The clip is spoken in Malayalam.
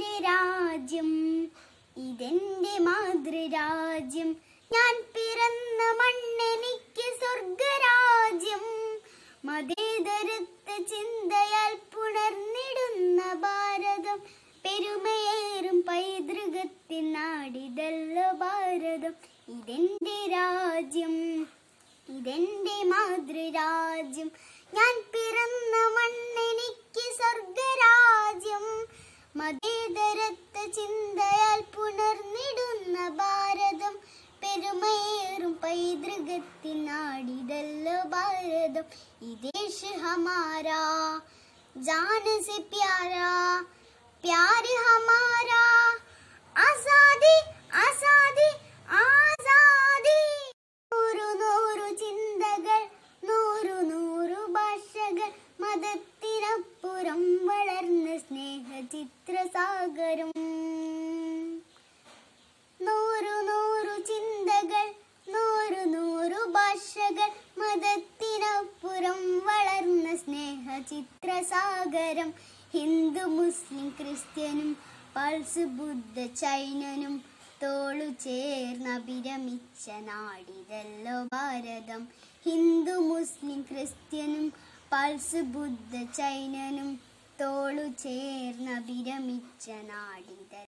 ഇതെന്റെ രാജ്യം ഇതെന്റെ മാതൃരാജ്യം ഞാൻ പിറന്ന മണ്ണെനിക്ക് സ്വർഗരാജ്യം മതേതരത്വ ചിന്തയാൽ പുണർന്നിടുന്ന ഭാരതം പെരുമയേറും പൈതൃകത്തിൻ നാടിതല്ലോ ഭാരതം ഇതെന്റെ രാജ്യം ഇതെന്റെ മാതൃരാജ്യം ഞാൻ പിറന്ന മണ്ണെനിക്ക് സ്വർഗരാജ്യം മതേതരത്വ ചിന്തയാൽ പുണർന്നിടുന്ന ഭാരതം പെരുമയേറും പൈതൃകത്തിൻ നാടിതല്ലോ ഭാരതം ഈ ദേശ ഹമാരാ ജാന സെ പ്യാരാ प्यार हमारा आजादी आजादी ആസാദി നൂറു നൂറു ചിന്തകൾ നൂറു നൂറു ഭാഷകൾ മതത്തിനപ്പുറം വളർന്ന സ്നേഹ ചിത്രസാഗരം നൂറു നൂറു ചിന്തകൾ നൂറു നൂറു ഭാഷകൾ മതത്തിനപ്പുറം വളർന്ന സ്നേഹ ചിത്രസാഗരം ഹിന്ദു മുസ്ലിം ക്രിസ്ത്യനും പൾസ് ബുദ്ധ ചൈനനും തോളു ചേർന്ന വിരമിച്ച നാടിതല്ലോ ഭാരതം ഹിന്ദു മുസ്ലിം ക്രിസ്ത്യനും പൾസ് ബുദ്ധ ചൈനനും തോളു ചേർന്ന വിരമിച്ച നാടിതല്ലോ